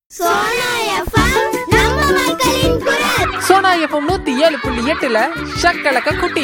Sona FM நம்ம மக்களின் குரல் சோனா எஃப்எம் நூத்தி ஏழு புள்ளி எட்டுல ஷக்கலக்க குட்டி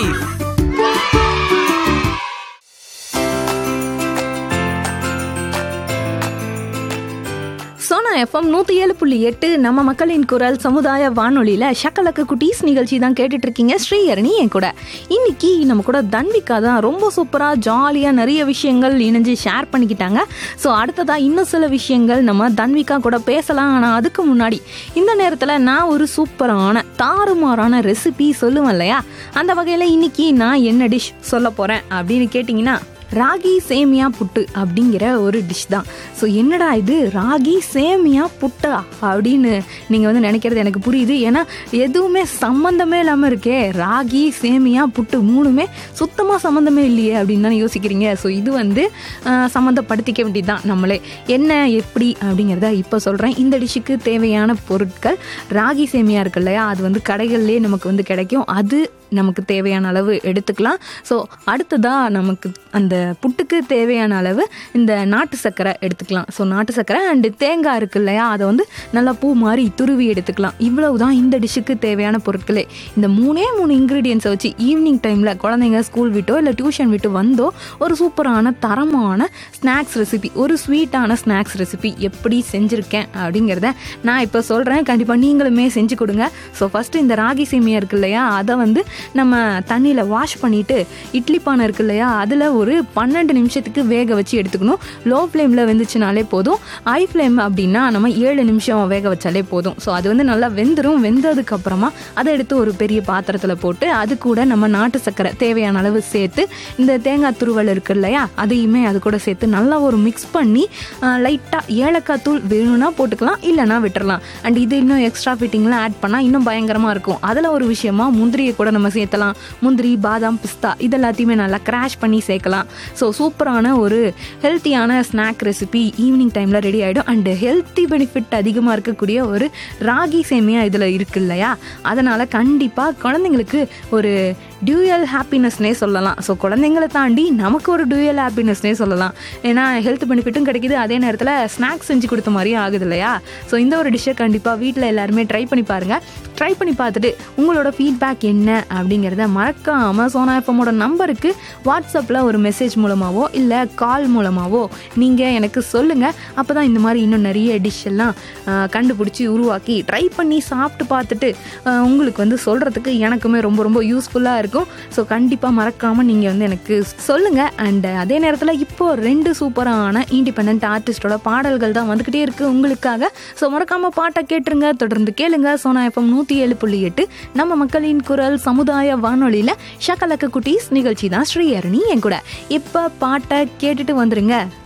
சோனா எஃப்எம் நூற்றி ஏழு புள்ளி எட்டு நம்ம மக்களின் குரல் சமுதாய வானொலியில் ஷக்கலக்க குட்டீஸ் நிகழ்ச்சி தான் கேட்டுட்டு இருக்கீங்க ஸ்ரீஹரணி என் கூட இன்னைக்கு நம்ம கூட தன்விகா தான் ரொம்ப சூப்பராக ஜாலியாக நிறைய விஷயங்கள் இணைஞ்சு ஷேர் பண்ணிக்கிட்டாங்க ஸோ அடுத்ததாக இன்னும் சில விஷயங்கள் நம்ம தன்விகா கூட பேசலாம் ஆனால் அதுக்கு முன்னாடி இந்த நேரத்தில் நான் ஒரு சூப்பரான தாறுமாறான ரெசிபி சொல்லுவேன் இல்லையா அந்த வகையில் இன்னைக்கு நான் என்ன டிஷ் சொல்ல போகிறேன் அப்படின்னு கேட்டிங்கன்னா ராகி சேமியா புட்டு அப்படிங்கிற ஒரு டிஷ் தான் ஸோ என்னடா இது ராகி சேமியா புட்டா அப்படின்னு நீங்கள் வந்து நினைக்கிறது எனக்கு புரியுது ஏன்னா எதுவுமே சம்மந்தமே இல்லாமல் இருக்கே ராகி சேமியா புட்டு மூணுமே சுத்தமாக சம்மந்தமே இல்லையே அப்படின்னு தானே யோசிக்கிறீங்க ஸோ இது வந்து ஆஹ், சம்மந்தப்படுத்திக்க வேண்டியது தான் நம்மளே என்ன எப்படி அப்படிங்கிறத இப்போ சொல்கிறேன் இந்த டிஷ்ஷுக்கு தேவையான பொருட்கள் ராகி சேமியா இருக்கு இல்லையா அது வந்து கடைகள்லேயே நமக்கு வந்து கிடைக்கும் அது நமக்கு தேவையான அளவு எடுத்துக்கலாம் ஸோ அடுத்ததாக நமக்கு அந்த புட்டுக்கு தேவையான அளவு இந்த நாட்டு சர்க்கரை எடுத்துக்கலாம் ஸோ நாட்டு சர்க்கரை அண்டு தேங்காய் இருக்கு இல்லையா அதை வந்து நல்லா பூ மாதிரி துருவி எடுத்துக்கலாம் இவ்வளவு தான் இந்த டிஷ்ஷுக்கு தேவையான பொருட்களே இந்த மூணே மூணு இன்க்ரீடியன்ஸை வச்சு ஈவினிங் டைமில் குழந்தைங்க ஸ்கூல் விட்டோ இல்லை டியூஷன் விட்டு வந்தோ ஒரு சூப்பரான தரமான ஸ்நாக்ஸ் ரெசிபி ஒரு ஸ்வீட்டான ஸ்நாக்ஸ் ரெசிபி எப்படி செஞ்சுருக்கேன் அப்படிங்கிறத நான் இப்போ சொல்கிறேன் கண்டிப்பாக நீங்களுமே செஞ்சு கொடுங்க ஸோ ஃபஸ்ட்டு இந்த ராகி சேமியா இருக்கு இல்லையா அதை வந்து நம்ம தண்ணியில் வாஷ் பண்ணிவிட்டு இட்லி பானை இருக்கு இல்லையா அதில் ஒரு பன்னெண்டு நிமிஷத்துக்கு வேக வச்சு எடுத்துக்கணும் லோ ஃப்ளேமில் வெந்துச்சுனாலே போதும் ஹை ஃப்ளேம் அப்படின்னா நம்ம ஏழு நிமிஷம் வேக வச்சாலே போதும் ஸோ அது வந்து நல்லா வெந்துடும் வெந்ததுக்கு அப்புறமா அதை எடுத்து ஒரு பெரிய பாத்திரத்தில் போட்டு அது கூட நம்ம நாட்டு சர்க்கரை தேவையான அளவு சேர்த்து இந்த தேங்காய் துருவல் இருக்கு இல்லையா அதையுமே அது கூட சேர்த்து நல்லா ஒரு மிக்ஸ் பண்ணி லைட்டாக ஏலக்காய் தூள் வேணும்னா போட்டுக்கலாம் இல்லைனா விட்டுறலாம் அண்ட் இது இன்னும் எக்ஸ்ட்ரா ஃபிட்டிங்லாம் ஆட் பண்ணால் இன்னும் பயங்கரமாக இருக்கும் அதில் ஒரு விஷயமா முந்திரியை கூட நம்ம சேர்த்தலாம் முந்திரி பாதாம் பிஸ்தா இது எல்லாத்தையுமே நல்லா கிராஷ் பண்ணி சேர்க்கலாம் ஸோ சூப்பரான ஒரு ஹெல்த்தியான ஸ்நாக் ரெசிபி ஈவினிங் டைமில் ரெடி ஆகிடும் அண்டு ஹெல்த்தி பெனிஃபிட் அதிகமாக இருக்கக்கூடிய ஒரு ராகி சேமியா இதில் இருக்கு இல்லையா அதனால் கண்டிப்பாக குழந்தைங்களுக்கு ஒரு டியூயல் ஹாப்பினஸ்னே சொல்லலாம் ஸோ குழந்தைங்களை தாண்டி நமக்கு ஒரு டியூயல் ஹாப்பினஸ்னே சொல்லலாம் ஏன்னா ஹெல்த் பெனிஃபிட்டும் கிடைக்குது அதே நேரத்தில் ஸ்நாக்ஸ் செஞ்சு கொடுத்த மாதிரியும் ஆகுது இல்லையா ஸோ இந்த ஒரு டிஷ்ஷை கண்டிப்பாக வீட்டில் எல்லாருமே ட்ரை பண்ணி பாருங்கள் ட்ரை பண்ணி பார்த்துட்டு உங்களோட ஃபீட்பேக் என்ன அப்படிங்கிறத மறக்காமல் சோனா எஃப்எம்மோட நம்பருக்கு வாட்ஸ்அப்பில் ஒரு மெசேஜ் மூலமாகவோ இல்லை கால் மூலமாகவோ நீங்கள் எனக்கு சொல்லுங்கள் அப்போ தான் இந்த மாதிரி இன்னும் நிறைய டிஷ் எல்லாம் ஆஹ், கண்டுபிடிச்சி உருவாக்கி ட்ரை பண்ணி சாப்பிட்டு பார்த்துட்டு ஆஹ், உங்களுக்கு வந்து சொல்கிறதுக்கு எனக்குமே ரொம்ப ரொம்ப யூஸ்ஃபுல்லாக இருக்கும் ஸோ கண்டிப்பாக மறக்காமல் நீங்கள் வந்து எனக்கு சொல்லுங்கள் அண்ட் அதே நேரத்தில் இப்போது ரெண்டு சூப்பரான இண்டிபெண்ட் ஆர்டிஸ்டோட பாடல்கள் தான் வந்துக்கிட்டே இருக்குது உங்களுக்காக ஸோ மறக்காமல் பாட்டை கேட்டுருங்க தொடர்ந்து கேளுங்க சோனா எஃப்எம் நூற்றி ஏழு புள்ளி எட்டு நம்ம மக்களின் குரல் சமுதாய வானொலியில் ஷக்கலக்க குட்டீஸ் நிகழ்ச்சி தான் ஸ்ரீஹரணி என் கூட இப்போ பாட்டை கேட்டுட்டு வந்துருங்க